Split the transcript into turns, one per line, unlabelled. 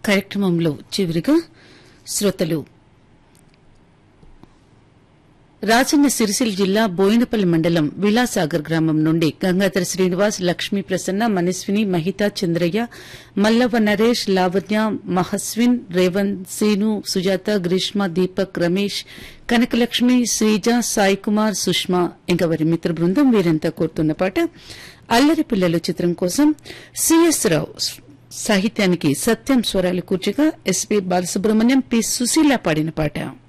కార్యక్రమంలో చివరిగా శ్రోతలు రాజన్న సిరిసిల్ల జిల్లా బోయినపల్లి మండలం విలాసాగర్ గ్రామం నుండి గంగాధర శ్రీనివాస్ లక్ష్మీ ప్రసన్న మనస్విని మహిత చంద్రయ్య మల్లవ నరేష్ లావణ్య మహస్విన్ రేవంత్ సీను సుజాత గ్రీష్మ దీపక్ రమేష్ కనకలక్ష్మి శ్రీజ సాయి కుమార్ సుష్మా ఇంకా వారి మిత్ర బృందం వీరంతా కోరుతున్న పాట అల్లరి పిల్లలు చిత్రం కోసం సిఎస్ రావు సాహిత్యానికి సత్యం స్వరాలు కూర్చగా ఎస్పీ బాలసుబ్రహ్మణ్యం పి సుశీల పాడిన పాట